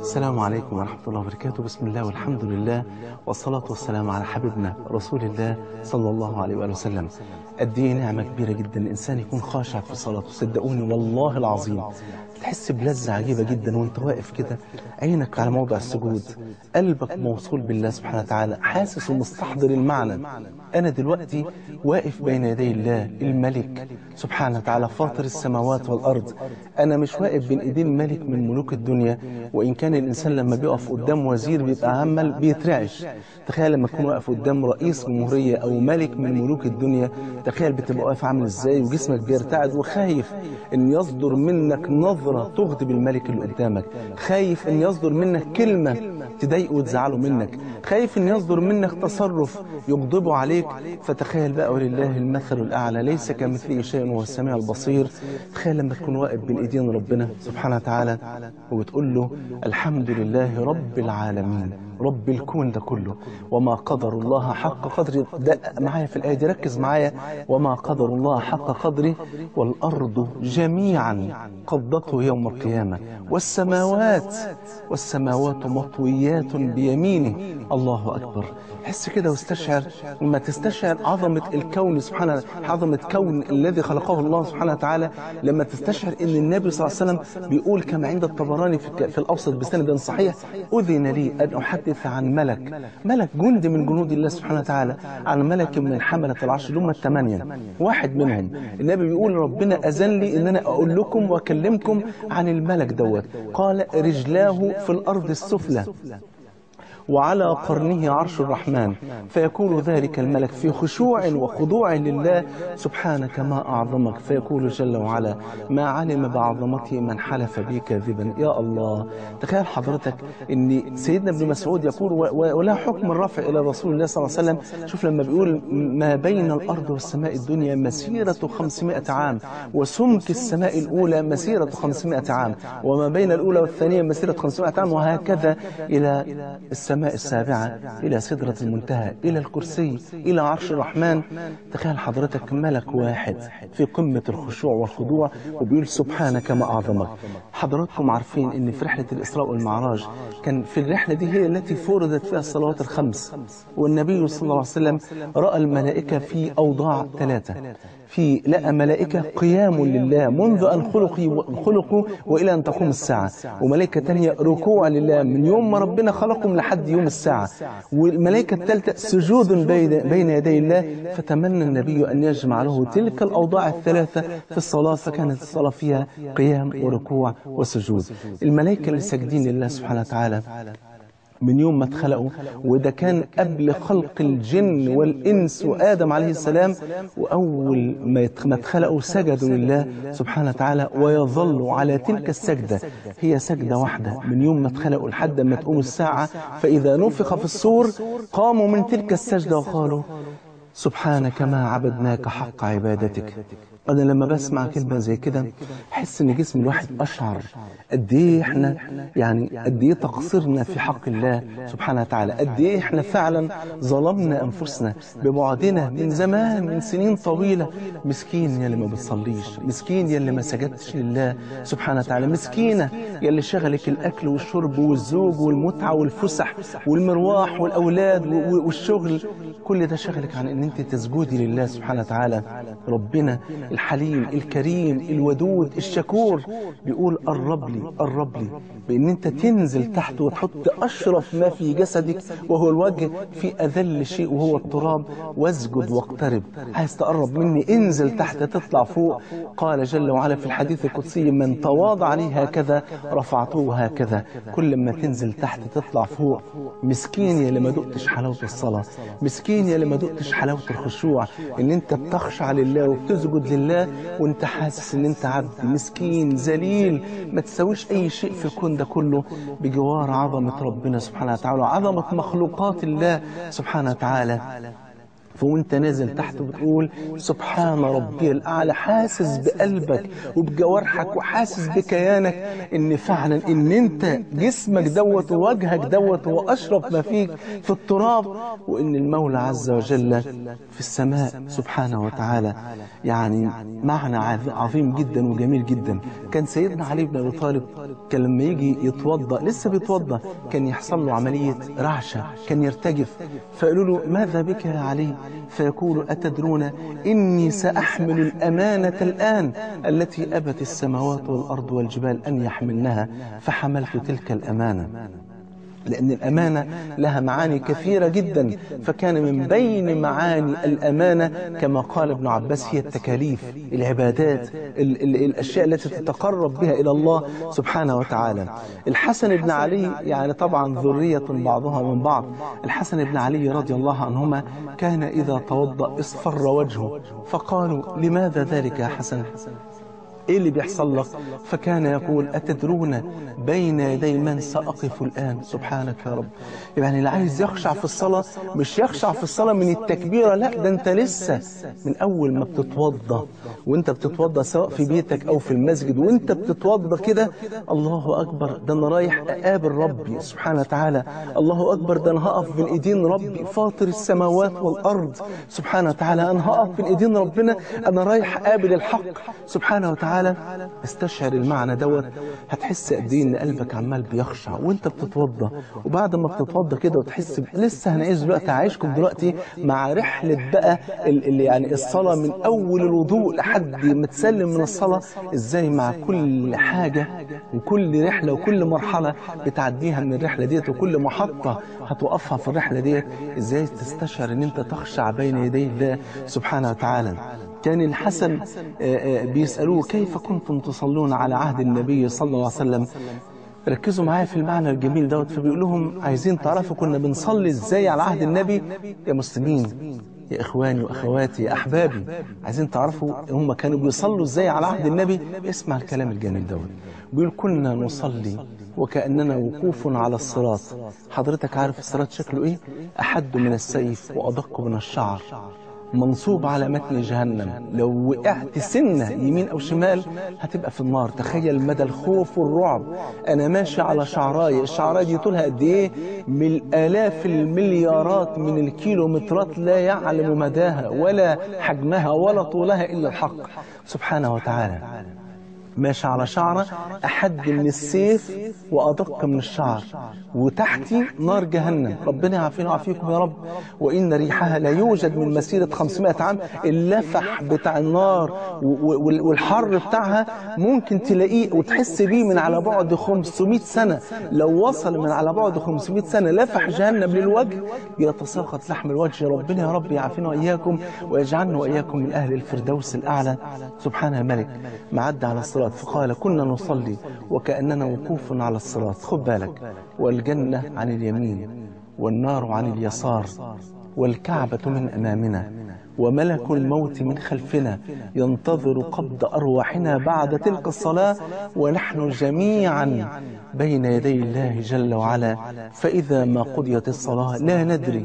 السلام عليكم ورحمة الله وبركاته بسم الله والحمد لله والصلاة والسلام على حبيبنا رسول الله صلى الله عليه وآله وسلم قد ايه نعمة كبيرة جدا الإنسان يكون خاشع في صلاته صدقوني والله العظيم تحس بلذة عجيبة جدا وانت واقف كده عينك على موضع السجود قلبك موصول بالله سبحانه وتعالى حاسس ومستحضر المعنى أنا دلوقتي واقف بين يدي الله الملك سبحانه وتعالى فاطر السماوات والأرض أنا مش واقف بين إيدين ملك من ملوك الدنيا وإن كان الإنسان لما بيقف قدام وزير بيبقى عمل بيترعش تخيل لما تكون واقف قدام رئيس جمهورية أو ملك من ملوك الدنيا تخيل بتبقى واقف عامل إزاي وجسمك بيرتعد وخايف إن يصدر منك نظرة تغضب الملك اللي قدامك خايف إن يصدر منك كلمة تضايقه وتزعله منك خايف إن يصدر منك تصرف يغضبه عليك فتخيل بقى ولله المثل الأعلى ليس كمثله شيء وهو السميع البصير تخيل لما تكون واقف بين إيدين ربنا سبحانه وتعالى وبتقول له الحمد لله رب العالمين رب الكون ده كله وما قدر الله حق قدره دقق معايا في الآية دي ركز معايا وما قدر الله حق قدره والأرض جميعا قبضته يوم القيامة والسماوات والسماوات مطويات بيمينه الله أكبر حس كده واستشعر لما تستشعر عظمة الكون سبحانه عظمة كون الذي خلقه الله سبحانه وتعالى لما تستشعر ان النبي صلى الله عليه وسلم بيقول كما عند الطبراني في, في الأوسط بسند صحيح أذن لي أن أحدث عن ملك ملك جند من جنود الله سبحانه وتعالى عن ملك من حملة العرش اللي هم الثمانية واحد منهم النبي بيقول ربنا أذن لي ان أنا أقول لكم وأكلمكم عن الملك دوت قال رجلاه في الأرض السفلى وعلى قرنه عرش الرحمن فيكون ذلك الملك في خشوع وخضوع لله سبحانك ما أعظمك فيقول جل وعلا ما علم بعظمته من حلف بي كاذبا يا الله تخيل حضرتك ان سيدنا ابن مسعود يقول ولا حكم الرفع إلى رسول الله صلى الله عليه وسلم شوف لما بيقول ما بين الأرض والسماء الدنيا مسيرة 500 عام وسمك السماء الأولى مسيرة 500 عام وما بين الأولى والثانية مسيرة 500 عام وهكذا إلى السماء السماء السابعة إلى سدرة المنتهى إلى الكرسي إلى عرش الرحمن تخيل حضرتك ملك واحد في قمة الخشوع والخضوع وبيقول سبحانك ما أعظمك حضراتكم عارفين أن في رحلة الإسراء والمعراج كان في الرحلة دي هي التي فرضت فيها الصلوات الخمس والنبي صلى الله عليه وسلم رأى الملائكة في أوضاع ثلاثة في لقى ملائكة قيام لله منذ أن خلقوا خلقوا وإلى أن تقوم الساعة وملائكة تانية ركوع لله من يوم ما ربنا خلقهم لحد يوم الساعة والملائكة الثالثة سجود بين يدي الله فتمنى النبي أن يجمع له تلك الأوضاع الثلاثة في الصلاة فكانت الصلاة فيها قيام وركوع وسجود الملائكة اللي ساجدين لله سبحانه وتعالى من يوم ما اتخلقوا وده كان قبل خلق الجن والإنس وآدم عليه السلام وأول ما اتخلقوا سجدوا لله سبحانه وتعالى ويظلوا على تلك السجدة هي سجدة واحدة من يوم ما اتخلقوا لحد ما تقوم الساعة فإذا نفخ في الصور قاموا من تلك السجدة وقالوا سبحانك ما عبدناك حق عبادتك أنا لما بسمع كلمة زي كده أحس إن جسم الواحد أشعر قد إيه إحنا يعني قد إيه تقصيرنا في حق الله سبحانه وتعالى قد إيه إحنا فعلا ظلمنا أنفسنا ببعدنا من زمان من سنين طويلة مسكين يا اللي ما بتصليش مسكين يا اللي ما سجدتش لله سبحانه وتعالى مسكينة يا اللي شغلك الأكل والشرب والزوج والمتعة والفسح والمرواح والأولاد والشغل كل ده شغلك عن إن أنت تسجدي لله سبحانه وتعالى ربنا الحليم الكريم الودود الشكور بيقول قرب لي قرب لي بان انت تنزل تحت وتحط اشرف ما في جسدك وهو الوجه في اذل شيء وهو التراب واسجد واقترب عايز تقرب مني انزل تحت تطلع فوق قال جل وعلا في الحديث القدسي من تواضع لي هكذا رفعته هكذا كل ما تنزل تحت تطلع فوق مسكين يا اللي ما دقتش حلاوه الصلاه مسكين يا اللي ما دقتش حلاوه الخشوع ان انت بتخشع لله وبتسجد لله وانت حاسس ان انت عبد مسكين ذليل ما تسويش اي شيء في الكون ده كله بجوار عظمة ربنا سبحانه وتعالى وعظمة مخلوقات الله سبحانه وتعالى فوانت نازل تحت بتقول سبحان ربي الأعلى حاسس بقلبك وبجوارحك وحاسس بكيانك ان فعلا ان انت جسمك دوت ووجهك دوت واشرف ما فيك في التراب وان المولى عز وجل في السماء سبحانه وتعالى يعني معنى عظيم جدا وجميل جدا كان سيدنا علي بن ابي طالب كان لما يجي يتوضا لسه بيتوضا كان يحصل له عمليه رعشه كان يرتجف فقالوا له ماذا بك يا علي فيقول أتدرون إني سأحمل الأمانة الآن التي أبت السماوات والأرض والجبال أن يحملنها فحملت تلك الأمانة لأن الأمانة لها معاني كثيرة جدا فكان من بين معاني الأمانة كما قال ابن عباس هي التكاليف العبادات ال ال الأشياء التي تتقرب بها إلى الله سبحانه وتعالى الحسن بن علي يعني طبعا ذرية بعضها من بعض الحسن بن علي رضي الله عنهما كان إذا توضأ اصفر وجهه فقالوا لماذا ذلك يا حسن ايه اللي بيحصل لك فكان يقول اتدرون بين يدي من ساقف الان سبحانك يا رب يعني اللي عايز يخشع في الصلاه مش يخشع في الصلاه من التكبيره لا ده انت لسه من اول ما بتتوضا وانت بتتوضا سواء في بيتك او في المسجد وانت بتتوضا كده الله اكبر ده انا رايح اقابل ربي سبحانه وتعالى الله اكبر ده انا هقف بين ايدين ربي فاطر السماوات والارض سبحانه وتعالى انا هقف بين ايدين ربنا انا رايح اقابل الحق سبحانه وتعالى تعالى استشعر المعنى دوت هتحس قد ايه ان قلبك عمال بيخشع وانت بتتوضى وبعد ما بتتوضى كده وتحس ب... لسه هنعيش دلوقتي هعيشكم دلوقتي مع رحله بقى اللي يعني الصلاه من اول الوضوء لحد ما تسلم من الصلاه ازاي مع كل حاجه وكل رحله وكل مرحله بتعديها من الرحله ديت وكل محطه هتوقفها في الرحله ديت ازاي تستشعر ان انت تخشع بين يدي الله سبحانه وتعالى كان الحسن بيسألوه كيف كنتم تصلون على عهد النبي صلى الله عليه وسلم ركزوا معايا في المعنى الجميل دوت فبيقول لهم عايزين تعرفوا كنا بنصلي ازاي على عهد النبي يا مسلمين يا اخواني واخواتي يا احبابي عايزين تعرفوا هم كانوا بيصلوا ازاي على عهد النبي اسمع الكلام الجميل دوت بيقول كنا نصلي وكأننا وقوف على الصراط حضرتك عارف الصراط شكله ايه احد من السيف وادق من الشعر منصوب على متن جهنم لو وقعت سنة يمين أو شمال هتبقى في النار تخيل مدى الخوف والرعب أنا ماشي على شعراية الشعراية دي طولها قد إيه من آلاف المليارات من الكيلومترات لا يعلم مداها ولا حجمها ولا طولها إلا الحق سبحانه وتعالى ماشي على شعرة أحد من السيف وأدق من الشعر وتحتي نار جهنم ربنا يعافينا ويعافيكم يا رب وإن ريحها لا يوجد من مسيرة 500 عام اللفح بتاع النار والحر بتاعها ممكن تلاقيه وتحس بيه من على بعد 500 سنة لو وصل من على بعد 500 سنة لفح جهنم للوجه يتساقط لحم الوجه ربنا يا رب يعافينا وإياكم ويجعلنا وإياكم من أهل الفردوس الأعلى سبحان الملك معد على الصراط فقال كنا نصلي وكأننا وقوف على الصراط خد بالك والجنة عن اليمين والنار عن اليسار والكعبة من أمامنا وملك الموت من خلفنا ينتظر قبض أرواحنا بعد تلك الصلاة ونحن جميعا بين يدي الله جل وعلا فإذا ما قضيت الصلاة لا ندري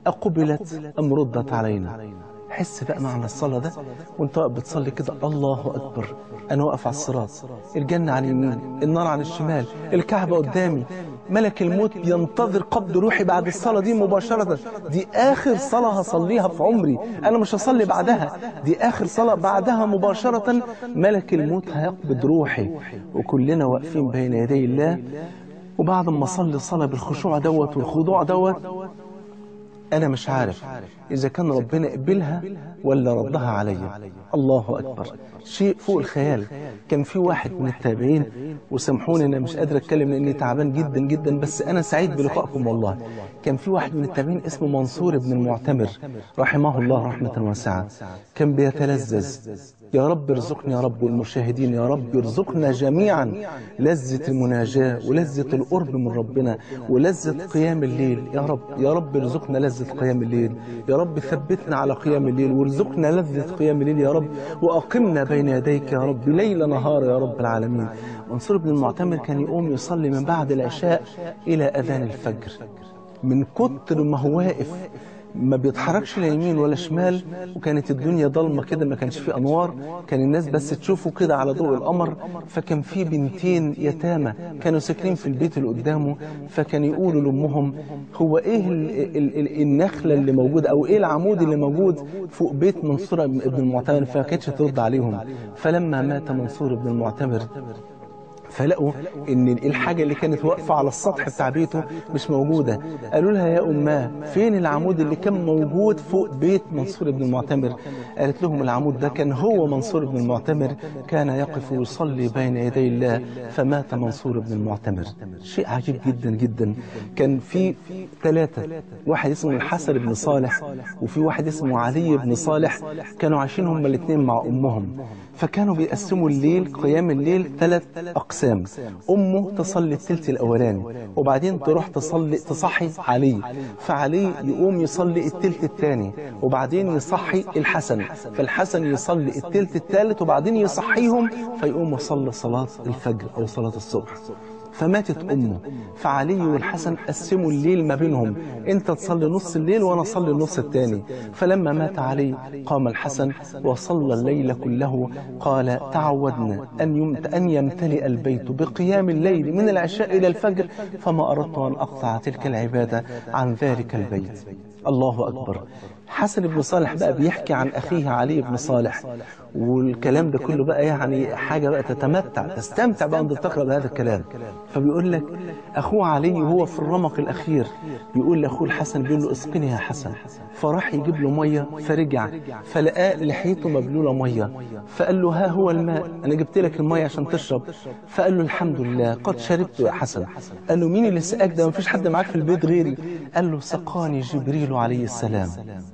أقبلت أم ردت علينا حس بقى معنى الصلاة ده وانت واقف بتصلي كده الله أكبر أنا واقف على الصراط الجنة على اليمين النار على الشمال الكعبة قدامي ملك الموت ينتظر قبض روحي بعد الصلاة دي مباشرة دي آخر صلاة هصليها في عمري أنا مش هصلي بعدها دي آخر صلاة بعدها مباشرة ملك الموت هيقبض روحي وكلنا واقفين بين يدي الله وبعد ما أصلي الصلاة بالخشوع دوت والخضوع دوت أنا مش عارف إذا كان ربنا قبلها ولا ردها عليا الله أكبر شيء فوق الخيال كان في واحد من التابعين وسامحوني أنا مش قادر أتكلم لأني تعبان جدا جدا بس أنا سعيد بلقائكم والله كان في واحد من التابعين اسمه منصور بن المعتمر رحمه الله رحمة واسعة كان بيتلذذ يا رب ارزقني يا رب والمشاهدين يا رب ارزقنا جميعا لذة المناجاة ولذة القرب من ربنا ولذة قيام الليل يا رب يا رب ارزقنا لذة قيام الليل يا رب ثبتنا على قيام الليل وارزقنا لذة قيام الليل يا رب وأقمنا بين يديك يا رب ليل نهار يا رب العالمين منصور بن المعتمر كان يقوم يصلي من بعد العشاء إلى أذان الفجر من كتر ما هو واقف ما بيتحركش لا يمين ولا شمال وكانت الدنيا ضلمة كده ما كانش فيه أنوار كان الناس بس تشوفه كده على ضوء القمر فكان في بنتين يتامى كانوا ساكنين في البيت اللي قدامه فكان يقولوا لأمهم هو إيه ال ال ال النخلة اللي موجودة أو إيه العمود اللي موجود فوق بيت منصور بن المعتمر فما كانتش ترد عليهم فلما مات منصور بن المعتمر فلقوا ان الحاجة اللي كانت واقفة على السطح بتاع بيته مش موجودة قالوا لها يا أماه فين العمود اللي كان موجود فوق بيت منصور بن المعتمر قالت لهم العمود ده كان هو منصور بن المعتمر كان يقف ويصلي بين يدي الله فمات منصور بن المعتمر شيء عجيب جدا جدا كان في ثلاثة واحد اسمه الحسن بن صالح وفي واحد اسمه علي بن صالح كانوا عايشين هما الاثنين مع أمهم فكانوا بيقسموا الليل قيام الليل ثلاث أقسام أمه تصلي الثلث الأولاني وبعدين تروح تصلي تصحي علي فعلي يقوم يصلي الثلث الثاني وبعدين يصحي الحسن فالحسن يصلي الثلث الثالث وبعدين يصحيهم فيقوم يصلي صلاة الفجر أو صلاة الصبح فماتت أمه فعلي والحسن قسموا الليل ما بينهم انت تصلي نص الليل وانا اصلي النص الثاني فلما مات علي قام الحسن وصلى الليل كله قال تعودنا أن, أن يمتلئ البيت بقيام الليل من العشاء إلى الفجر فما أردت أن أقطع تلك العبادة عن ذلك البيت الله أكبر حسن بن صالح بقى بيحكي عن أخيه علي بن صالح والكلام ده كله بقى يعني حاجة بقى تتمتع تستمتع بقى أنت تقرأ بهذا الكلام فبيقول لك أخوه علي وهو في الرمق الأخير بيقول لأخوه الحسن بيقول له اسقني يا حسن فراح يجيب له مية فرجع فلقاه لحيته مبلولة مية فقال له ها هو الماء أنا جبت لك المية عشان تشرب فقال له الحمد لله قد شربت يا حسن قال له مين اللي سقاك ده مفيش حد معاك في البيت غيري قال له سقاني جبريل عليه السلام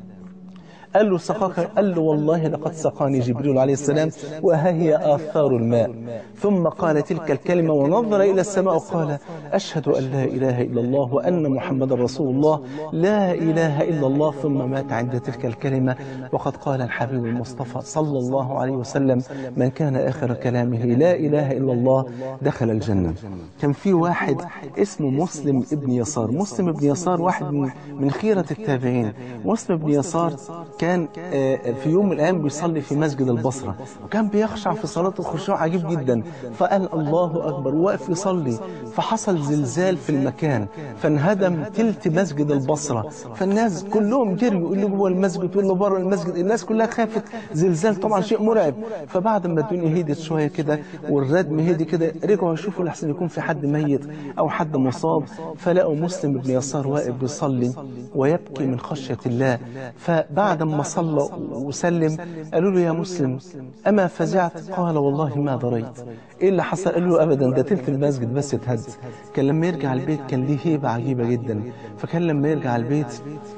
قال له سقاك قال له والله لقد سقاني جبريل عليه السلام وها هي آثار الماء ثم قال تلك الكلمة ونظر إلى السماء وقال أشهد أن لا إله إلا الله وأن محمد رسول الله لا إله إلا الله ثم مات عند تلك الكلمة وقد قال الحبيب المصطفى صلى الله عليه وسلم من كان آخر كلامه لا إله إلا الله دخل الجنة كان في واحد اسمه مسلم ابن يسار مسلم ابن يسار واحد من, من خيرة التابعين مسلم ابن يسار كان في يوم من الأيام بيصلي في مسجد البصرة وكان بيخشع في صلاته خشوع عجيب جدا فقال الله أكبر وقف يصلي فحصل زلزال في المكان فانهدم تلت مسجد البصرة فالناس كلهم جريوا اللي جوه المسجد واللي بره المسجد الناس كلها خافت زلزال طبعا شيء مرعب فبعد ما الدنيا هدت شوية كده والردم هدي كده رجعوا يشوفوا لحسن يكون في حد ميت أو حد مصاب فلقوا مسلم بن يسار واقف بيصلي ويبكي من خشية الله فبعد ما صلى وسلم قالوا له يا مسلم أما فزعت قال والله ما دريت إيه اللي حصل قالوا له أبدا ده تلت المسجد بس اتهد كان لما يرجع البيت كان ليه هيبة عجيبة جدا فكان لما يرجع البيت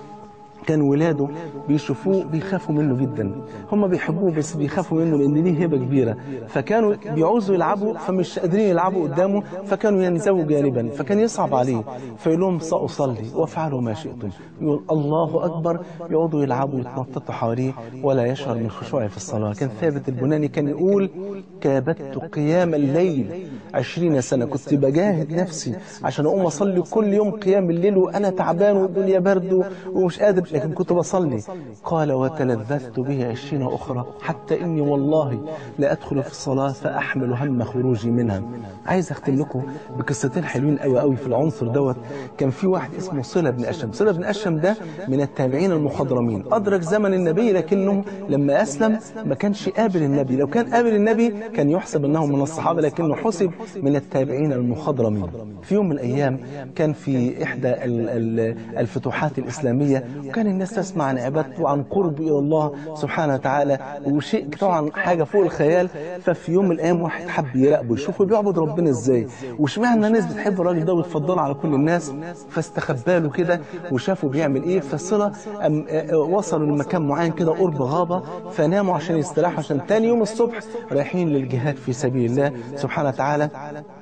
كان ولاده بيشوفوه بيخافوا منه جدا هم بيحبوه بس بيخافوا منه لان ليه هبه كبيره فكانوا بيعوزوا يلعبوا فمش قادرين يلعبوا قدامه فكانوا ينزووا جانبا فكان يصعب عليه فيقول لهم ساصلي وافعلوا ما شئتم يقول الله اكبر يقعدوا يلعبوا يتنططوا حواليه ولا يشعر من خشوعه في الصلاه كان ثابت البناني كان يقول كابدت قيام الليل عشرين سنه كنت بجاهد نفسي عشان اقوم اصلي كل يوم قيام الليل وانا تعبان والدنيا برد ومش قادر لكن كنت بصلي قال وتلذذت به عشرين أخرى حتى إني والله لا أدخل في الصلاة فأحمل هم خروجي منها عايز أختم لكم بقصتين حلوين قوي قوي في العنصر دوت كان في واحد اسمه صلة بن أشم صلة بن أشم ده من التابعين المخضرمين أدرك زمن النبي لكنه لما أسلم ما كانش قابل النبي لو كان قابل النبي كان يحسب أنه من الصحابة لكنه حسب من التابعين المخضرمين في يوم من الأيام كان في إحدى الفتوحات الإسلامية وكان الناس تسمع عن عبادته وعن قرب إلى الله سبحانه وتعالى وشيء طبعا حاجة فوق الخيال ففي يوم من الأيام واحد حب يراقبه يشوفه بيعبد ربنا إزاي واشمعنى الناس بتحب الراجل ده وتفضله على كل الناس فاستخبى له كده وشافه بيعمل إيه فالصلة وصلوا لمكان معين كده قرب غابة فناموا عشان يستراحوا عشان تاني يوم الصبح رايحين للجهاد في سبيل الله سبحانه وتعالى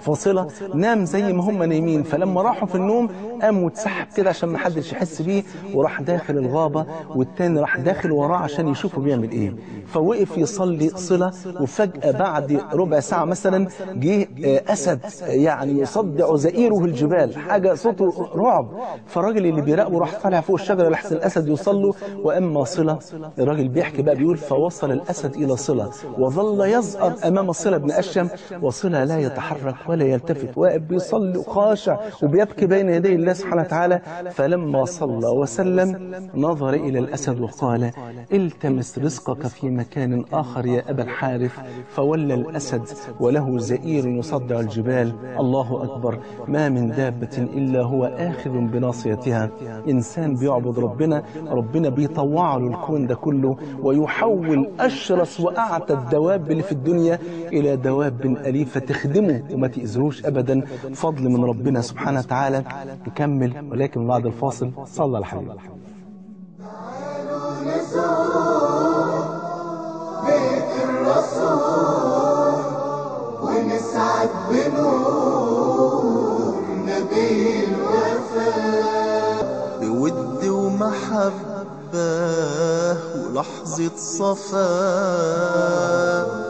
فاصلة نام زي ما هم نايمين فلما راحوا في النوم قام واتسحب كده عشان ما حدش يحس بيه وراح داخل الغابة والتاني راح داخل وراه عشان يشوفه بيعمل ايه فوقف يصلي صلة وفجأة بعد ربع ساعة مثلا جه أسد يعني يصدع زئيره الجبال حاجة صوته رعب فالراجل اللي بيراقبه راح طالع فوق الشجرة لحسن الأسد يوصل له وأما صلة الراجل بيحكي بقى بيقول فوصل الأسد إلى صلة وظل يزأر أمام صلة بن أشم وصلة لا يتحرك ولا يلتفت واقف بيصلي وخاشع وبيبكي بين يدي الله سبحانه وتعالى فلما صلى وسلم نظر إلى الأسد وقال التمس رزقك في مكان آخر يا أبا الحارث فولى الأسد وله زئير يصدع الجبال الله أكبر ما من دابة إلا هو آخذ بناصيتها إنسان بيعبد ربنا ربنا بيطوع له الكون ده كله ويحول أشرس وأعتى الدواب اللي في الدنيا إلى دواب أليفة تخدمه وما تأذروش أبدا فضل من ربنا سبحانه وتعالى نكمل ولكن بعد الفاصل صلى الحبيب بيت الرسول ونسعد بنور نبي الوفاء بود ومحبة ولحظة صفاء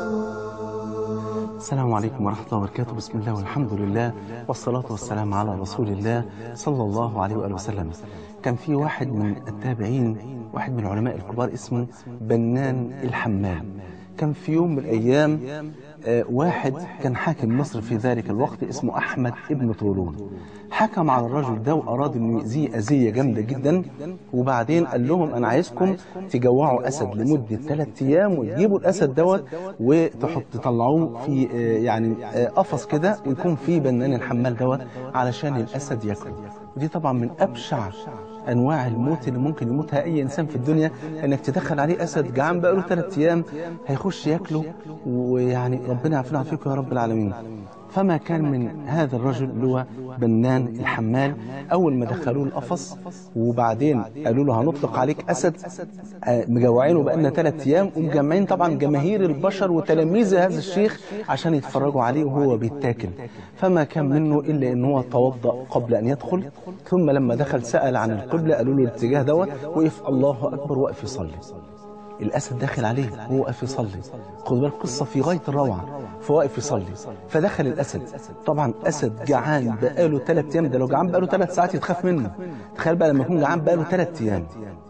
السلام عليكم ورحمة الله وبركاته بسم الله والحمد لله والصلاة والسلام على رسول الله صلى الله عليه وآله وسلم كان في واحد من التابعين واحد من العلماء الكبار اسمه بنان الحمام كان في يوم من الأيام آه، واحد كان حاكم مصر في ذلك الوقت اسمه أحمد ابن طولون حكم على الرجل ده وأراد أنه يأذيه أذية جامدة جدا وبعدين قال لهم أنا عايزكم تجوعوا أسد لمدة ثلاثة أيام وتجيبوا الأسد دوت وتحط تطلعوه في آه، يعني آه، قفص كده ويكون فيه بنان الحمال دوت علشان الأسد ياكله ودي طبعا من أبشع انواع الموت اللي ممكن يموتها اي انسان في الدنيا انك تدخل عليه اسد جعان بقاله ثلاث ايام هيخش ياكله ويعني ربنا يعافينا ويعافيكم يا رب العالمين فما كان من هذا الرجل اللي هو بنان الحمال اول ما دخلوه القفص وبعدين قالوا له هنطلق عليك اسد آه، مجوعينه بقالنا ثلاث ايام ومجمعين طبعا جماهير البشر وتلاميذ هذا الشيخ عشان يتفرجوا عليه وهو بيتاكل فما كان منه الا ان هو توضا قبل ان يدخل ثم لما دخل سال عن القبله قالوا له الاتجاه دوت وقف الله اكبر وقف يصلي الاسد داخل عليه وهو واقف يصلي خد بالك قصه في غايه الروعه فواقف يصلي فدخل الاسد طبعا اسد جعان بقاله ثلاث ايام ده لو جعان بقاله ثلاث ساعات يتخاف منه تخيل بقى لما يكون جعان بقاله ثلاث ايام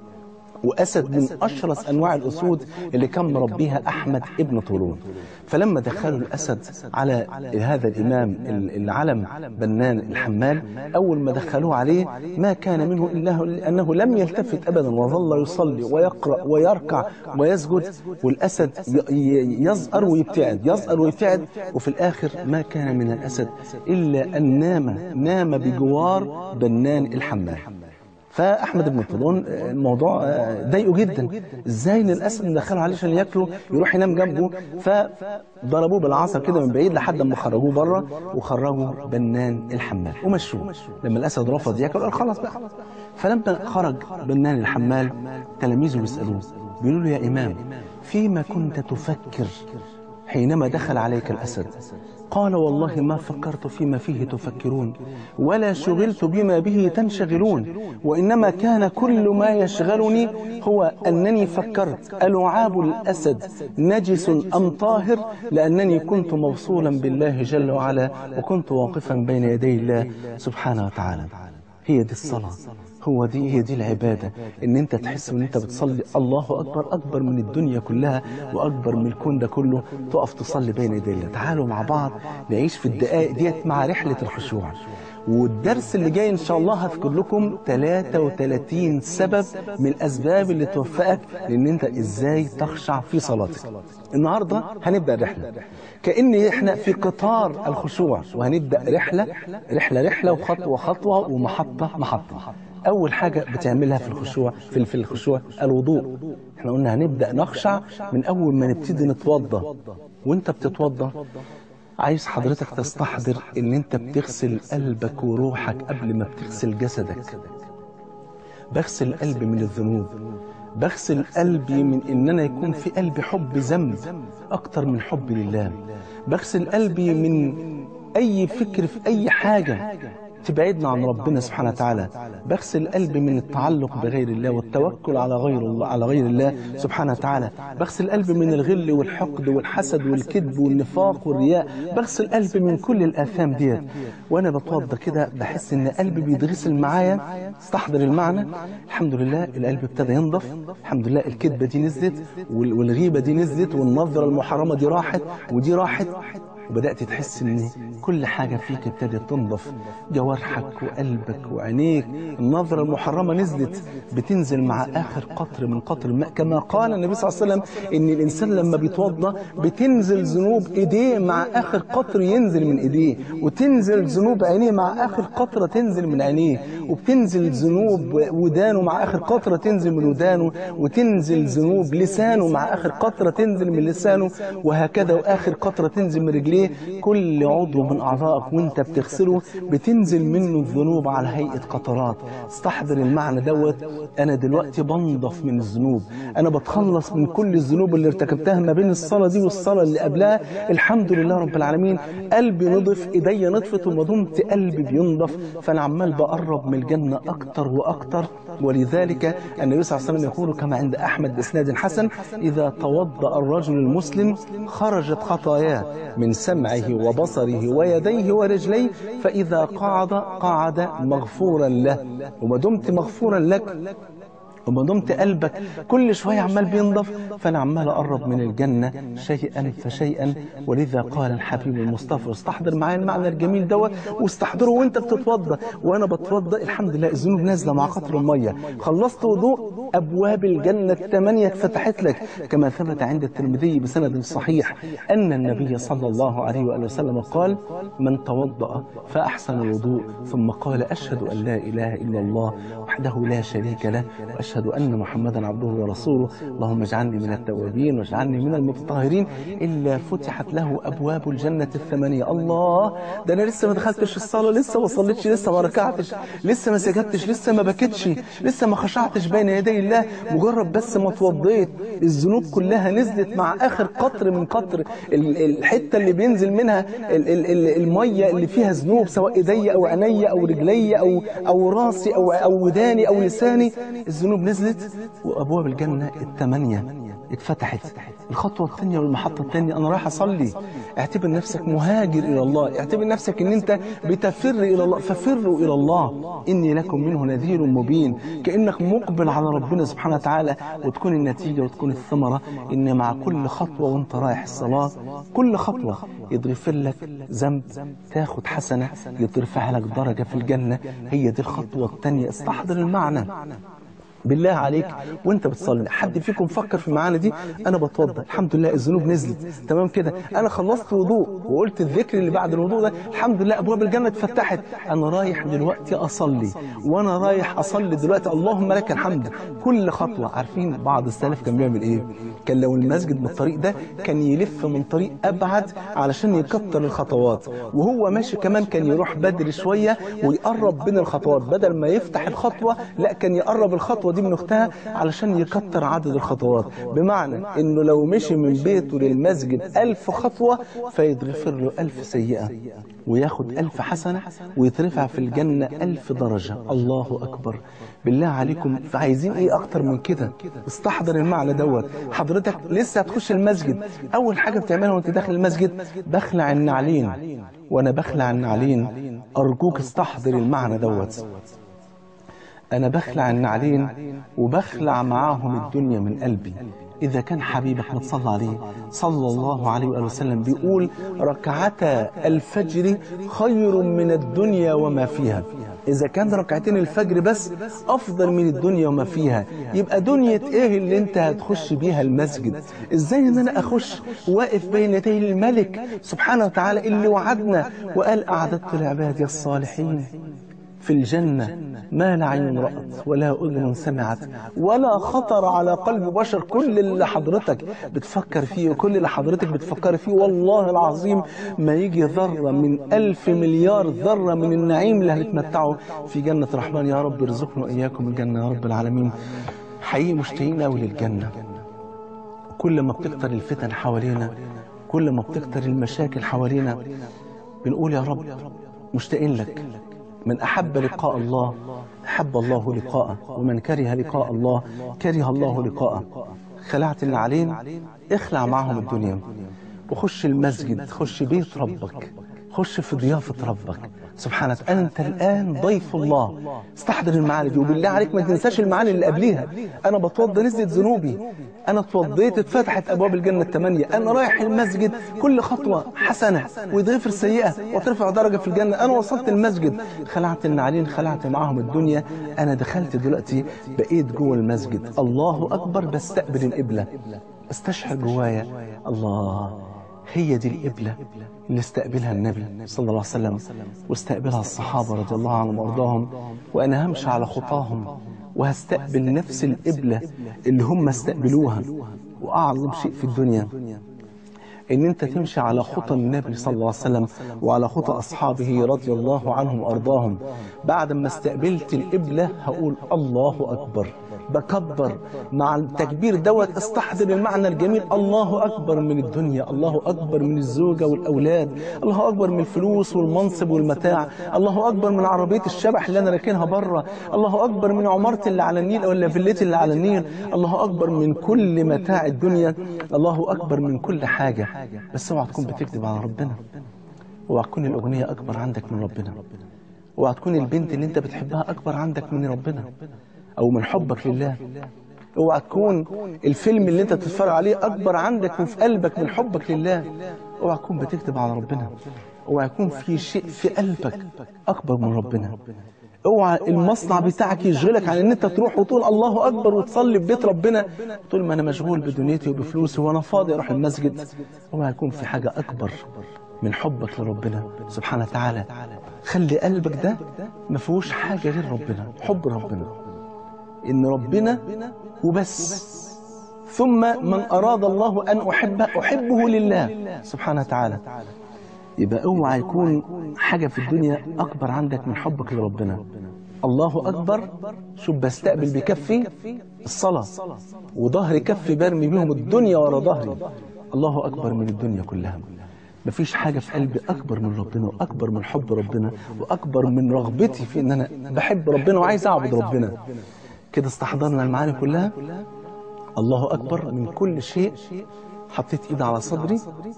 وأسد من أشرس أنواع الأسود اللي كان مربيها أحمد ابن طولون فلما دخلوا الأسد على هذا الإمام العلم بنان الحمال أول ما دخلوه عليه ما كان منه إلا أنه لم يلتفت أبدا وظل يصلي ويقرأ ويركع ويسجد والأسد ي- ي- يزأر ويبتعد يزأر ويبتعد وفي الآخر ما كان من الأسد إلا أن نام نام بجوار بنان الحمال فاحمد بن طولون آه، الموضوع آه، ضايقه جدا ازاي ان الاسد مدخله عليه عشان ياكله يروح ينام جنبه فضربوه بالعصا كده من بعيد لحد ما خرجوه بره وخرجوا بنان الحمال ومشوه لما الاسد رفض ياكل قال خلاص بقى فلما خرج بنان الحمال تلاميذه بيسالوه بيقولوا له يا امام فيما كنت تفكر حينما دخل عليك الاسد قال والله ما فكرت فيما فيه تفكرون ولا شغلت بما به تنشغلون وإنما كان كل ما يشغلني هو أنني فكرت ألعاب الأسد نجس أم طاهر لأنني كنت موصولا بالله جل وعلا وكنت واقفا بين يدي الله سبحانه وتعالى هي دي الصلاة هو دي هي دي العبادة ان انت تحس ان انت بتصلي الله اكبر اكبر من الدنيا كلها واكبر من الكون ده كله تقف تصلي بين يدي الله تعالوا مع بعض نعيش في الدقائق ديت مع رحلة الخشوع والدرس اللي جاي ان شاء الله هذكر لكم 33 سبب من الاسباب اللي توفقك لان انت ازاي تخشع في صلاتك النهارده هنبدا الرحله كان احنا في قطار الخشوع وهنبدا رحله رحله رحله وخطوه خطوه ومحطه محطه اول حاجه بتعملها في الخشوع في في الخشوع الوضوء احنا قلنا هنبدا نخشع من اول ما نبتدي نتوضى وانت بتتوضى عايز حضرتك تستحضر ان انت بتغسل قلبك وروحك قبل ما بتغسل جسدك بغسل قلبي من الذنوب بغسل قلبي من ان انا يكون في قلبي حب ذنب اكتر من حب لله بغسل قلبي من اي فكر في اي حاجة تبعدنا عن ربنا سبحانه وتعالى بغسل القلب من التعلق بغير الله والتوكل على غير الله على غير الله سبحانه وتعالى بغسل القلب من الغل والحقد والحسد والكذب والنفاق والرياء بغسل القلب من كل الآثام ديت وانا بتوضى كده بحس ان قلبي بيتغسل معايا استحضر المعنى الحمد لله القلب ابتدى ينضف الحمد لله الكذبة دي نزلت وال- والغيبة دي نزلت والنظرة المحرمة دي راحت ودي راحت وبدأت تحس ان كل حاجة فيك ابتدت تنضف جوارحك وقلبك وعينيك النظرة المحرمة نزلت بتنزل مع آخر قطر من قطر الماء كما قال النبي صلى الله عليه وسلم ان الإنسان لما بيتوضى بتنزل ذنوب ايديه مع آخر قطر ينزل من ايديه وتنزل ذنوب عينيه مع آخر قطرة تنزل من عينيه وبتنزل ذنوب ودانه مع آخر قطرة تنزل من ودانه وتنزل ذنوب لسانه مع آخر قطرة تنزل من لسانه وهكذا وآخر قطرة تنزل من رجليه كل عضو من أعضائك وانت بتغسله بتنزل منه الذنوب على هيئة قطرات استحضر المعنى دوت أنا دلوقتي بنضف من الذنوب أنا بتخلص من كل الذنوب اللي ارتكبتها ما بين الصلاة دي والصلاة اللي قبلها الحمد لله رب العالمين قلبي نضف ايديا نطفت وما دمت قلبي بينضف فأنا عمال بقرب من الجنة أكتر وأكتر ولذلك النبي صلى الله عليه وسلم يقول كما عند أحمد بإسناد حسن إذا توضأ الرجل المسلم خرجت خطاياه من سمعه وبصره ويديه ورجليه فإذا قعد قعد مغفورا له وما دمت مغفورا لك وما دمت قلبك كل شوية عمال بينضف فأنا عمال أقرب من الجنة شيئا فشيئا ولذا قال الحبيب المصطفى استحضر معايا المعنى الجميل دوت واستحضره وانت بتتوضى وانا بتوضى الحمد لله الذنوب نازله مع قطر الميه خلصت وضوء ابواب الجنه الثمانيه اتفتحت لك كما ثبت عند الترمذي بسند صحيح ان النبي صلى الله عليه واله وسلم قال من توضا فاحسن الوضوء ثم قال اشهد ان لا اله الا الله وحده لا شريك له واشهد ان محمدا عبده ورسوله اللهم اجعلني من التوابين واجعلني من المتطهرين الا فتحت له ابواب الجنه الثمانيه الله ده انا لسه ما دخلتش الصلاه لسه ما صليتش لسه ما ركعتش لسه ما سجدتش لسه ما بكتش لسه ما خشعتش بين يدي الله مجرد بس ما اتوضيت الذنوب كلها نزلت مع اخر قطر من قطر ال- الحته اللي بينزل منها ال- ال- ال- الميه اللي فيها ذنوب سواء ايدي او عيني او رجلي او او راسي او او وداني او لساني الذنوب نزلت وابواب الجنه الثمانيه اتفتحت الخطوه الثانيه والمحطه الثانيه انا رايح اصلي اعتبر نفسك مهاجر الى الله اعتبر نفسك ان انت بتفر الى الله ففروا الى الله اني لكم منه نذير مبين كانك مقبل على ربنا سبحانه وتعالى وتكون النتيجه وتكون الثمره ان مع كل خطوه وانت رايح الصلاه كل خطوه يضرفر لك ذنب تاخد حسنه يضرفها لك درجه في الجنه هي دي الخطوه الثانيه استحضر المعنى بالله عليك وانت بتصلي حد فيكم فكر في المعاني دي انا بتوضى الحمد لله الذنوب نزلت تمام كده انا خلصت وضوء وقلت الذكر اللي بعد الوضوء ده الحمد لله ابواب الجنه اتفتحت انا رايح دلوقتي اصلي وانا رايح اصلي دلوقتي اللهم لك الحمد كل خطوه عارفين بعض السلف كان بيعمل ايه كان لو المسجد من الطريق ده كان يلف من طريق ابعد علشان يكتر الخطوات وهو ماشي كمان كان يروح بدري شويه ويقرب بين الخطوات بدل ما يفتح الخطوه لا كان يقرب الخطوه دي من اختها علشان يكتر عدد الخطوات بمعنى انه لو مشي من بيته للمسجد ألف خطوة فيتغفر له ألف سيئة وياخد ألف حسنة ويترفع في الجنة ألف درجة الله أكبر بالله عليكم فعايزين ايه اكتر من كده استحضر المعنى دوت حضرتك لسه هتخش المسجد اول حاجة بتعملها وانت داخل المسجد بخلع النعلين وانا بخلع النعلين ارجوك استحضر المعنى دوت أنا بخلع النعلين وبخلع معاهم الدنيا من قلبي إذا كان حبيبك متصلى عليه صلى الله عليه وآله وسلم بيقول ركعتا الفجر خير من الدنيا وما فيها إذا كان ركعتين الفجر بس أفضل من الدنيا وما فيها يبقى دنيا إيه اللي أنت هتخش بيها المسجد إزاي إن أنا أخش واقف بين يدي الملك سبحانه وتعالى اللي وعدنا وقال أعددت لعبادي الصالحين في الجنة ما لا عين رأت ولا أذن سمعت ولا خطر على قلب بشر كل اللي حضرتك بتفكر فيه وكل اللي حضرتك بتفكر فيه والله العظيم ما يجي ذرة من ألف مليار ذرة من النعيم اللي هنتمتعه في جنة الرحمن يا رب ارزقنا إياكم الجنة يا رب العالمين حقيقي مشتاقين أوي للجنة كل ما بتكتر الفتن حوالينا كل ما بتكتر المشاكل حوالينا بنقول يا رب مشتاقين لك من أحب لقاء الله أحب الله لقاءه ومن كره لقاء الله كره الله لقاءه خلعت النعلين اخلع معهم الدنيا وخش المسجد خش بيت ربك خش في ضيافة ربك سبحانك أنت الآن ضيف الله استحضر المعاني دي وبالله عليك ما تنساش المعاني اللي قبليها أنا بتوضى نزلت ذنوبي أنا اتوضيت اتفتحت أبواب الجنة الثمانية أنا رايح المسجد كل خطوة حسنة ويتغفر سيئة وترفع درجة في الجنة أنا وصلت المسجد خلعت النعلين خلعت معاهم الدنيا أنا دخلت دلوقتي بقيت جوه المسجد الله أكبر بستقبل القبلة استشعر جوايا الله هي دي القبلة اللي استقبلها النبي صلى الله عليه وسلم واستقبلها الصحابة رضي الله عنهم وارضاهم وأنا همشي على خطاهم وهستقبل نفس القبلة اللي هم استقبلوها وأعظم شيء في الدنيا ان انت تمشي على خطى النبي صلى الله عليه وسلم وعلى خطى اصحابه رضي الله عنهم وارضاهم بعد ما استقبلت القبلة هقول الله اكبر بكبر مع التكبير دوت استحضر المعنى الجميل الله اكبر من الدنيا الله اكبر من الزوجة والاولاد الله اكبر من الفلوس والمنصب والمتاع الله اكبر من عربية الشبح اللي انا راكنها بره الله اكبر من عمارتي اللي على النيل ولا فيلتي اللي على النيل الله اكبر من كل متاع الدنيا الله اكبر من كل حاجة بس اوعى تكون بتكذب على ربنا اوعى تكون الاغنيه اكبر عندك من ربنا اوعى تكون البنت اللي انت بتحبها اكبر عندك من ربنا او من حبك لله اوعى تكون الفيلم اللي انت بتتفرج عليه اكبر عندك وفي قلبك من حبك لله اوعى تكون بتكذب على ربنا اوعى يكون في شيء في قلبك اكبر من ربنا اوعى المصنع بتاعك يشغلك عن ان انت تروح وتقول الله اكبر وتصلي في بيت ربنا طول ما انا مشغول بدنيتي وبفلوسي وانا فاضي اروح المسجد اوعى يكون في حاجه اكبر من حبك لربنا سبحانه وتعالى خلي قلبك ده ما فيهوش حاجه غير ربنا حب ربنا ان ربنا وبس ثم من اراد الله ان احبه احبه لله سبحانه وتعالى يبقى اوعى يكون حاجة في الدنيا أكبر عندك من حبك لربنا الله أكبر شوف بستقبل بكفي الصلاة وظهر كفي برمي بيهم الدنيا ورا ظهري الله أكبر من الدنيا كلها مفيش حاجة في قلبي أكبر من ربنا وأكبر من حب ربنا وأكبر من رغبتي في إن أنا بحب ربنا وعايز أعبد ربنا كده استحضرنا المعاني كلها الله أكبر من كل شيء حطيت إيدي على صدري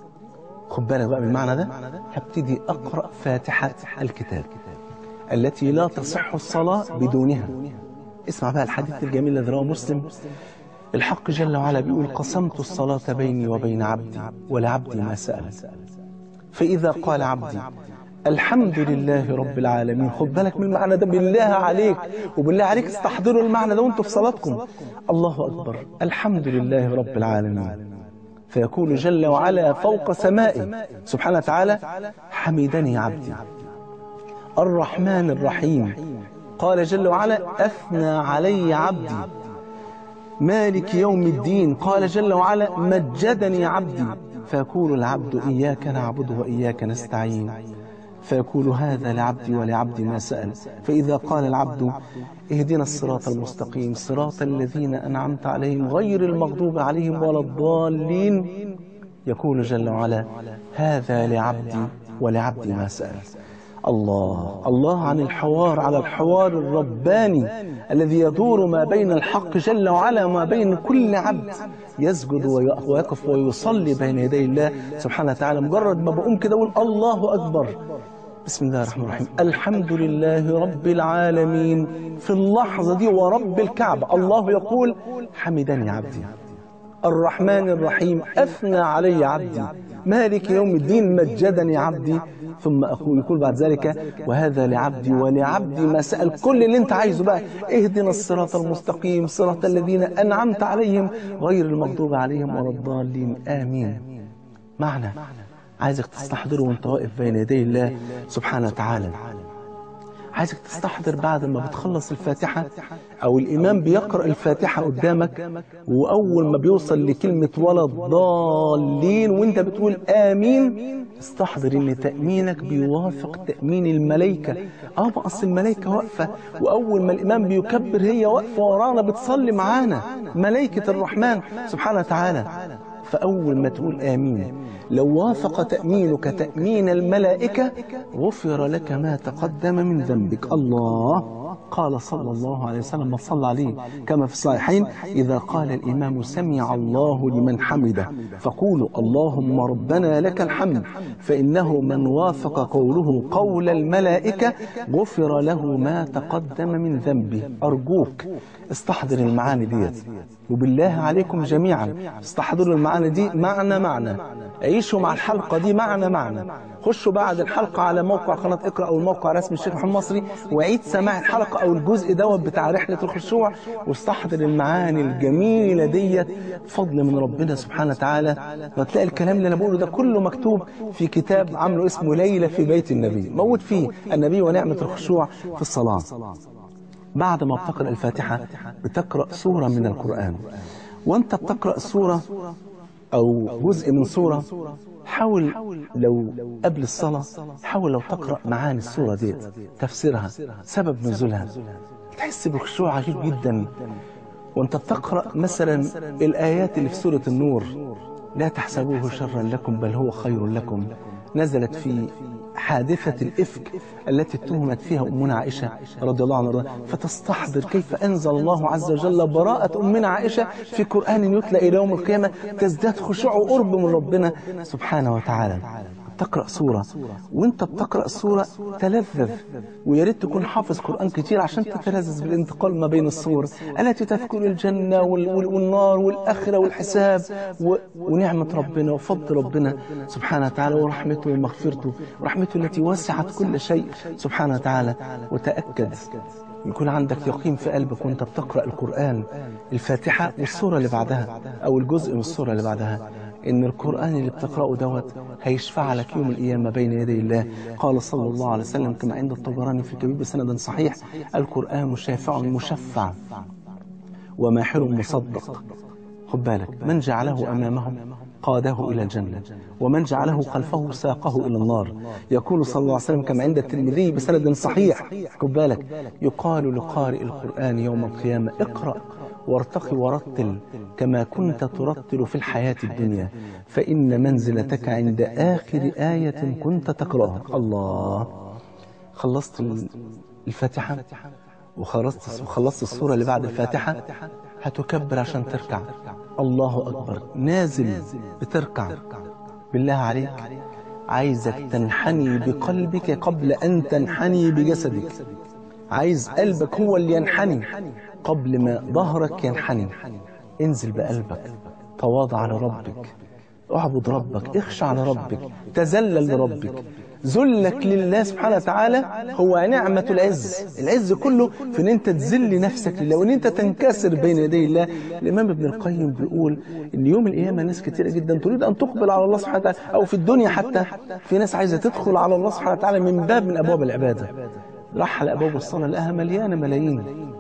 خد بالك بقى من المعنى ده هبتدي أقرأ فاتحة الكتاب التي لا تصح الصلاة بدونها اسمع بقى الحديث الجميل الذي رواه مسلم الحق جل وعلا بيقول قسمت الصلاة بيني وبين عبدي ولعبدي ما سأل فإذا قال عبدي الحمد لله رب العالمين خد بالك من المعنى ده بالله عليك وبالله عليك استحضروا المعنى ده وانتوا في صلاتكم الله أكبر الحمد لله رب العالمين فيقول جل وعلا فوق سمائه سبحانه وتعالى حمدني عبدي الرحمن الرحيم قال جل وعلا أثنى علي عبدي مالك يوم الدين قال جل وعلا مجدني عبدي فيقول العبد إياك نعبد وإياك نستعين فيقول هذا لعبدي ولعبدي ما سأل فإذا قال العبد اهدنا الصراط المستقيم صراط الذين أنعمت عليهم غير المغضوب عليهم ولا الضالين يقول جل وعلا هذا لعبدي ولعبدي ما سأل الله الله عن الحوار على الحوار الرباني الذي يدور ما بين الحق جل وعلا وما بين كل عبد يسجد ويقف ويصلي بين يدي الله سبحانه وتعالى مجرد ما بقوم كده اقول الله أكبر بسم الله الرحمن الرحيم الحمد لله رب العالمين في اللحظة دي ورب الكعبة الله يقول حمدني عبدي الرحمن الرحيم أثنى علي عبدي مالك يوم الدين مجدني عبدي ثم أقول يقول بعد ذلك وهذا لعبدي ولعبدي ما سأل كل اللي انت عايزه بقى اهدنا الصراط المستقيم صراط الذين أنعمت عليهم غير المغضوب عليهم ولا الضالين آمين معنى عايزك تستحضره وانت واقف بين يدي الله سبحانه وتعالى عايزك تستحضر بعد ما بتخلص الفاتحة أو الإمام بيقرأ الفاتحة قدامك وأول ما بيوصل لكلمة ولا الضالين وانت بتقول آمين استحضر ان تأمينك بيوافق تأمين الملائكة اه ما اصل الملائكة واقفة واول ما الامام بيكبر هي واقفة ورانا بتصلي معانا ملائكة الرحمن سبحانه وتعالى فأول ما تقول آمين لو وافق تأمينك تأمين الملائكة غفر لك ما تقدم من ذنبك الله قال صلى الله عليه وسلم ما صلى عليه كما في الصحيحين إذا قال الإمام سمع الله لمن حمده فقولوا اللهم ربنا لك الحمد فإنه من وافق قوله قول الملائكة غفر له ما تقدم من ذنبه أرجوك استحضر المعاني ديت وبالله عليكم جميعا استحضروا المعاني دي معنى معنى عيشوا مع الحلقة دي معنى معنى خشوا بعد الحلقة على موقع قناة اقرأ أو الموقع رسمي الشيخ محمد مصري وعيد سماع الحلقة أو الجزء دوت بتاع رحلة الخشوع واستحضر المعاني الجميلة ديت فضل من ربنا سبحانه وتعالى وتلاقي الكلام اللي أنا بقوله ده كله مكتوب في كتاب عامله اسمه ليلة في بيت النبي موجود فيه النبي ونعمة الخشوع في الصلاة بعد ما بتقرأ الفاتحة بتقرأ سورة من القرآن وانت بتقرأ سورة أو جزء من سورة حاول لو قبل الصلاة حاول لو تقرأ معاني السورة ديت تفسيرها سبب نزولها تحس بخشوع عجيب جدا وانت بتقرأ مثلا الآيات اللي في سورة النور لا تحسبوه شرا لكم بل هو خير لكم نزلت في حادثة الإفك التي اتهمت فيها أمنا عائشة رضي الله عنها فتستحضر كيف أنزل الله عز وجل براءة أمنا عائشة في قرآن يتلى إلى يوم القيامة تزداد خشوع وقرب من ربنا سبحانه وتعالى تقرأ سورة وانت بتقرأ السورة تلذذ ويا ريت تكون حافظ قرآن كتير عشان تتلذذ بالانتقال ما بين السور التي تذكر الجنة وال- وال- والنار والآخرة والحساب و- ونعمة ربنا وفضل ربنا سبحانه وتعالى ورحمته ومغفرته ورحمته التي وسعت كل شيء سبحانه وتعالى وتأكد يكون عندك يقين في قلبك وانت بتقرأ القرآن الفاتحة والسورة اللي بعدها أو الجزء من السورة اللي بعدها إن القرآن اللي بتقرأه دوت هيشفع لك يوم القيامة بين يدي الله قال صلى الله عليه وسلم كما عند الطبراني في الكبير بسند صحيح القرآن شافع مشفع وماحر مصدق خد بالك من جعله أمامهم قاده إلى الجنة ومن جعله خلفه ساقه إلى النار يقول صلى الله عليه وسلم كما عند الترمذي بسند صحيح خد بالك يقال لقارئ القرآن يوم القيامة اقرأ وارتقي ورتل كما كنت ترتل في الحياة الدنيا فإن منزلتك عند آخر آية كنت تقرأها الله خلصت الفاتحة وخلصت وخلصت السورة اللي بعد الفاتحة هتكبر عشان تركع الله أكبر نازل بتركع بالله عليك عايزك تنحني بقلبك قبل أن تنحني بجسدك عايز قلبك هو اللي ينحني قبل ما ظهرك ينحني انزل بقلبك تواضع لربك اعبد ربك اخشع لربك تذلل لربك ذلك لله سبحانه وتعالى هو نعمة العز العز كله في ان انت تذل نفسك لله وان انت تنكسر بين يدي الله الامام ابن القيم بيقول ان يوم القيامة ناس كتيرة جدا تريد ان تقبل على الله سبحانه وتعالى او في الدنيا حتى في ناس عايزة تدخل على الله سبحانه وتعالى من باب من ابواب العبادة راح على ابواب الصلاة لقاها مليانة ملايين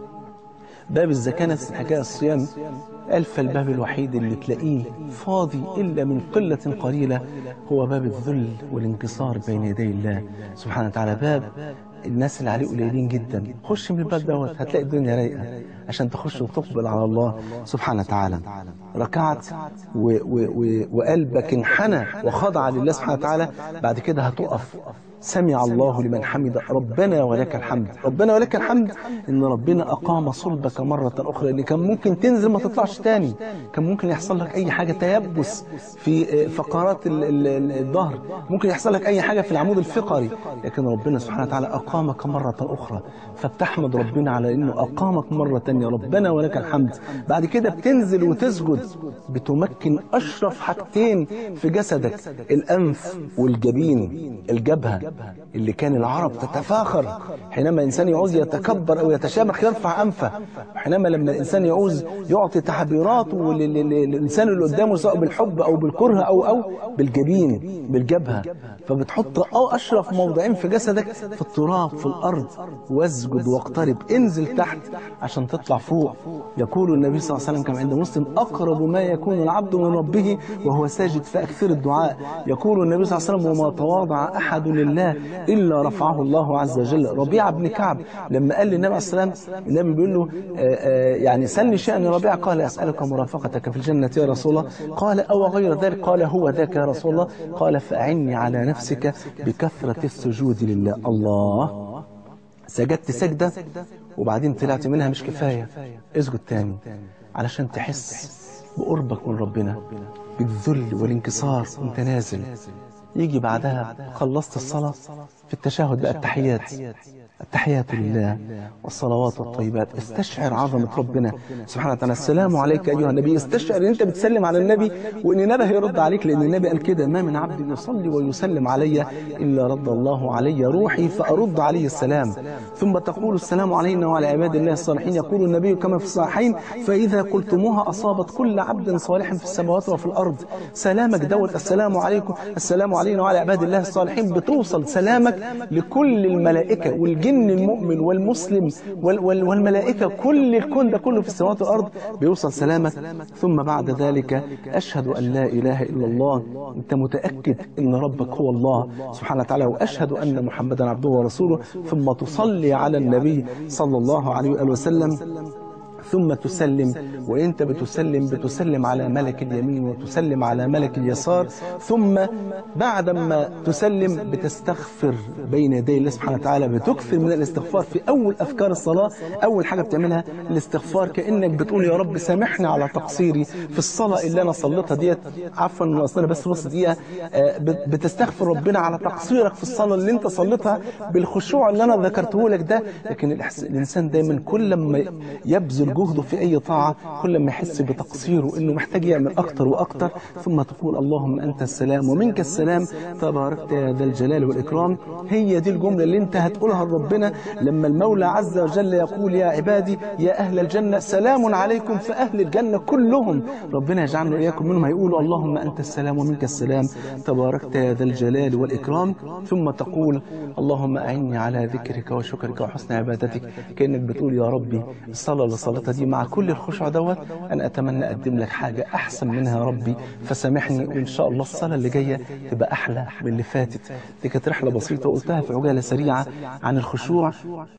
باب الزكاة نفس الحكاية الصيام ألف الباب الوحيد اللي تلاقيه فاضي إلا من قلة قليلة هو باب الذل والانكسار بين يدي الله سبحانه وتعالى باب الناس اللي عليه قليلين جدا خش من الباب دوت هتلاقي الدنيا رايقة عشان تخش وتقبل على الله سبحانه وتعالى ركعت و و و وقلبك انحنى وخضع لله سبحانه وتعالى بعد كده هتقف سمع الله لمن حمد ربنا ولك الحمد ربنا ولك الحمد ان ربنا اقام صلبك مرة اخرى ان كان ممكن تنزل ما تطلعش تاني كان ممكن يحصل لك اي حاجة تيبس في فقرات ال- ال- ال- الظهر ممكن يحصل لك اي حاجة في العمود الفقري لكن ربنا سبحانه وتعالى اقامك مرة اخرى فبتحمد ربنا على انه اقامك مرة تانية ربنا ولك الحمد بعد كده بتنزل وتسجد بتمكن اشرف حاجتين في جسدك الانف والجبين الجبهة اللي كان العرب تتفاخر حينما الإنسان يعوز يتكبر أو يتشامخ يرفع أنفه حينما لما الإنسان يعوز يعطي تعبيراته لل- لل- للإنسان اللي قدامه سواء بالحب أو بالكره أو أو بالجبين بالجبهة فبتحط أو أشرف موضعين في جسدك في التراب في الأرض واسجد واقترب انزل تحت عشان تطلع فوق يقول النبي صلى الله عليه وسلم كما عند مسلم أقرب ما يكون العبد من ربه وهو ساجد فأكثر الدعاء يقول النبي صلى الله عليه وسلم وما تواضع أحد لله لله إلا رفعه الله عز وجل ربيعة بن كعب لما قال للنبي عليه السلام النبي بيقول له آه، آه، يعني سلني شأن ربيعة قال أسألك مرافقتك في الجنة يا رسول الله قال أو غير ذلك قال هو ذاك يا رسول الله قال فأعني على نفسك بكثرة السجود لله الله سجدت سجدة وبعدين طلعت منها مش كفاية اسجد تاني علشان تحس بقربك من ربنا بالذل والانكسار وانت نازل يجي بعدها خلصت الصلاة في التشهد بقى التحيات التحيات لله والصلوات والطيبات استشعر عظمة ربنا سبحانه وتعالى السلام عليك أيها النبي استشعر ان انت بتسلم على النبي وان النبي هيرد عليك لان النبي قال كده ما من عبد يصلي ويسلم علي إلا رد الله علي روحي فأرد عليه السلام ثم تقول السلام علينا وعلى عباد الله الصالحين يقول النبي كما في الصحيحين فإذا قلتموها أصابت كل عبد صالح في السماوات وفي الأرض سلامك دوت السلام عليكم السلام علينا وعلى عباد الله الصالحين بتوصل سلامك لكل الملائكة والجن المؤمن والمسلم وال وال والملائكة كل الكون ده كله في السماوات والأرض بيوصل سلامك ثم بعد ذلك أشهد أن لا إله إلا الله أنت متأكد أن ربك هو الله سبحانه وتعالى وأشهد أن محمدا عبده ورسوله ثم تصلي على النبي صلى الله عليه وآله وسلم ثم تسلم وانت بتسلم بتسلم على ملك اليمين وتسلم على ملك اليسار ثم بعدما تسلم بتستغفر بين يدي الله سبحانه وتعالى بتكثر من الاستغفار في اول افكار الصلاه اول حاجه بتعملها الاستغفار كانك بتقول يا رب سامحني على تقصيري في الصلاه اللي انا صليتها ديت عفوا اصل انا بس نص دقيقه آه، بت- بتستغفر ربنا على تقصيرك في الصلاه اللي انت صليتها بالخشوع اللي انا ذكرته لك ده لكن الإحس- الانسان دايما كل ما يبذل جهده في اي طاعه كل ما يحس بتقصيره انه محتاج يعمل اكتر واكتر ثم تقول اللهم انت السلام ومنك السلام تباركت يا ذا الجلال والاكرام هي دي الجمله اللي انت هتقولها لربنا لما المولى عز وجل يقول يا عبادي يا اهل الجنه سلام عليكم فاهل الجنه كلهم ربنا يجعلنا واياكم منهم هيقولوا اللهم انت السلام ومنك السلام تباركت يا ذا الجلال والاكرام ثم تقول اللهم اعني على ذكرك وشكرك وحسن عبادتك كانك بتقول يا ربي الصلاه اللي صليتها دي مع كل الخشوع دوت انا اتمنى اقدم لك حاجه احسن منها يا ربي فسامحني وان شاء الله الصلاه اللي جايه تبقى احلى من اللي فاتت دي كانت رحله بسيطه قلتها في عجاله سريعه عن الخشوع